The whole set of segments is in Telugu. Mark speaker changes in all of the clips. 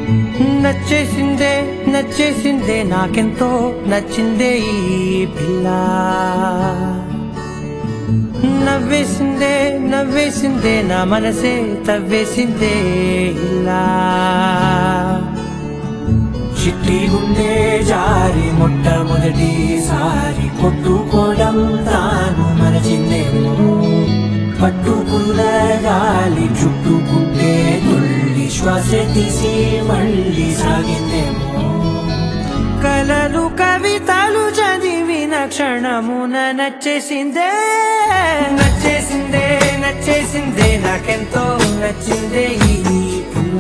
Speaker 1: నచ్చేసిందే నచ్చేసిందే నాకెంతో నచ్చిందే ఈ పిల్ల నవ్వేసిందే నవ్వేసిందే నా మనసే తవ్వేసిందే ఇలా చిట్టి గుండె జారి మొట్టమొదటిసారి కొట్టుకోవడం తాను మరచిందేమో పట్టుకున్న గాలి చుట్టుకుంటే తుల్లి శ్వాస తీసి మళ్ళీ సాగిందేమో కలలు కవితలు చదివిన క్షణమున నచ్చేసిందే నచ్చేసిందే నచ్చేసిందే నాకెంతో నచ్చిందే ఈ పిల్ల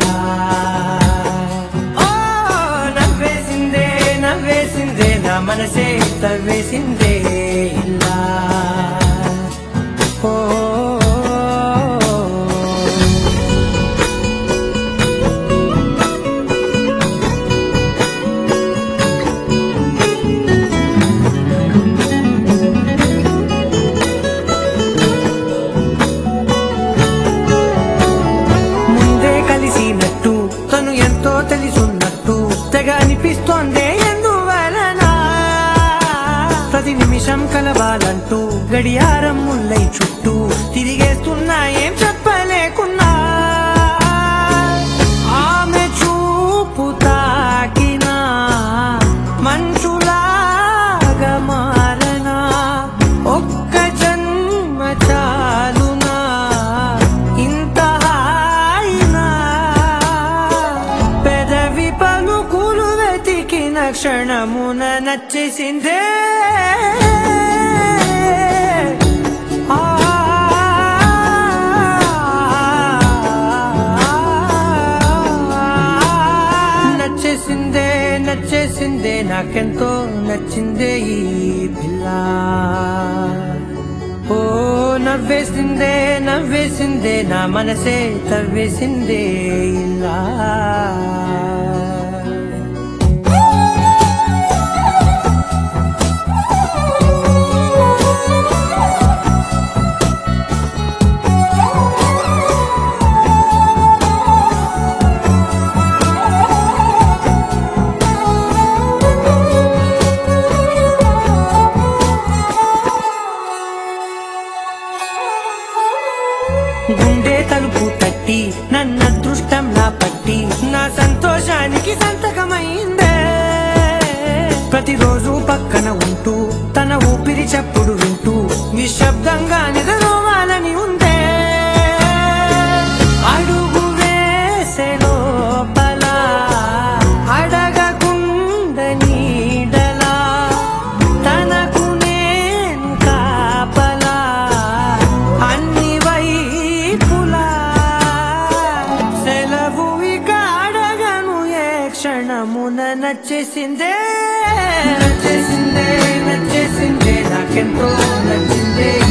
Speaker 1: ఓ నవ్వేసిందే నవ్వేసిందే నా మనసే తవ్వేసిందే ఇలా ఓ ముందే కలిసినట్టు తను ఎంతో తెలుసున్నట్టు తెగ అనిపిస్తోందే ఎందువలన ప్రతి నిమిషం కలవాలంటూ గడియారం ముల్లై చుట్టూ తిరిగేస్తున్నా ఏం చెప్పలేకున్నా ఆమె చూపు తాకినా మంచులాగా మారనా ఒక్క జన్మ చాలునా ఇంత హాయినా పెదవి పలుకులు వెతికిన క్షణమున నచ్చేసిందే ఆ నచ్చేసిందే నచ్చేసిందే నాకెంతో నచ్చిందే ఈ పిల్ల ఓ నవ్వేసిందే నవ్వేసిందే నా మనసే తవ్వేసిందే ఇలా గుండె తలుపు తట్టి నన్న అదృష్టంలా పట్టి నా సంతోషానికి సంతకమైందే ప్రతిరోజు పక్కన ఉంటూ తన ఊపిరి చప్పుడు వింటూ నిశ్శబ్దంగా నిద్రవాలని ఉందే అడుగు వేసే లోపల అడగకుండ నీడలా తనకు నేను కాపలా అన్ని వైపులా సెలవు ఇక అడగను ఏ క్షణమున నచ్చేసిందే నచ్చేసిందే నచ్చేసిందే నాకెంతో నచ్చిందే